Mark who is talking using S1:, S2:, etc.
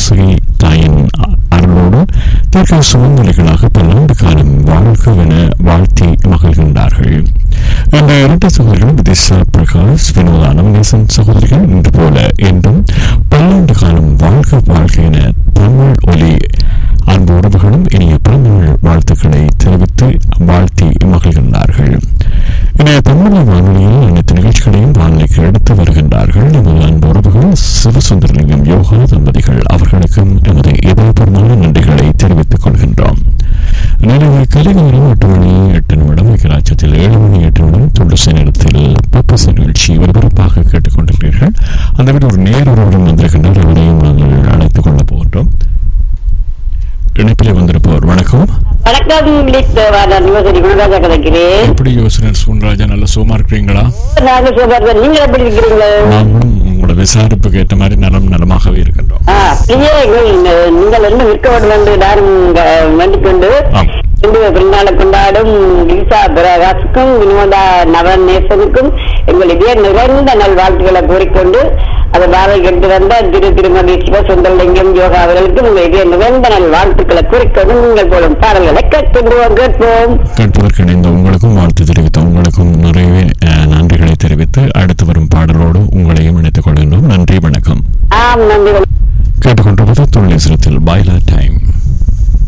S1: வாசுகி தாயின் அ- அருளோடு தீர்க்க சுமந்தலிகளாக பல்லாண்டு காலம் வாழ்கவென வாழ்த்தி மகிழ்கின்றார்கள் இந்த இரண்டு சகோதரிகள் விதிஷா பிரகாஷ் வினோதானம் நேசன் சகோதரிகள் இன்று போல என்றும் பல்லாண்டு காலம் வாழ்க வாழ்க என தமிழ் ஒலி அன்பு உறவுகளும் இனிய பிறந்தநாள் வாழ்த்துக்களை தெரிவித்து வாழ்த்தி மகிழ்கின்றார்கள் இன்றைய தமிழ் வானொலியில் அனைத்து நிகழ்ச்சிகளையும் வானொலிக்கு எடுத்து வருகின்றார்கள் நமது அன்பு உறவுகள் சிவசுந்தரலிங்கம் யோகா தம்பதிகள் அவர்களுக்கும் எமது இதயபூர்வமான நன்றிகளை தெரிவித்துக் கொள்கின்றோம் நினைவு கலைஞரும் எட்டு மணி எட்டு நிமிடம் ஐக்கியராட்சத்தில் ஏழு மணி எட்டு நிமிடம் தொண்டு நேரத்தில் பப்பச நிகழ்ச்சி ஒருபரப்பாக கேட்டுக்கொண்டிருக்கிறீர்கள் அந்த வீடு ஒரு நேர் ஒருவரும் வந்திருக்கின்றார் அவரையும் நாங்கள் அழைத்துக் கொள்ளப் போகின்றோம் இணைப்பிலே வந்திருப்பவர் வணக்கம்
S2: வணக்கம் விழித் நான் யுவசரி குணராஜா கதைக்கிறேன்
S1: எப்படி யோசனை சுன்ராஜா நல்ல சுகமா இருக்கிறீங்களா
S2: நாங்க சுகர் நீங்க எப்படி இருக்கிறீங்க
S1: நாங்களும் உங்களோட விசாரிப்புக்கு ஏற்ற மாதிரி நலம் நலமாகவே இருக்கின்றோம்
S2: ஆ, பிரியா, எங்கள் நீங்கள் என்ன விற்க வேண்டும் என்று நானும் இங்க வேண்டிக் கொண்டு
S1: ஆம்.
S2: இன்று பிறநாளை கொண்டாடும் லீசா பிரகாஷுக்கும் வினோதா நவநேசனுக்கும் எங்களுடைய நிறைந்த நல்வாழ்த்துக்களை கூறிக்கொண்டு அதை பாவை கெட்டு வந்த திரு திருமதி சிவசுந்தரலிங்கம் யோகா அவர்களுக்கும் உங்களுடைய நிறைந்த நல்வாழ்த்துக்களை கூறிக்கொண்டு நீங்கள் போலும் பாடல்களை கேட்கின்றோம் கேட்போம்
S1: கேட்பதற்கு இணைந்த உங்களுக்கும் வாழ்த்து தெரிவித்த உங்களுக்கும் நிறைய அஹ், நன்றிகளை தெரிவித்து அடுத்து வரும் பாடலோடு உங்களையும் இணைத்துக் கொள்கின்றோம் நன்றி வணக்கம்
S2: ஆம் நன்றி
S1: கேட்டுக்கொண்டிருப்பது தொழில் பாய்லா டைம்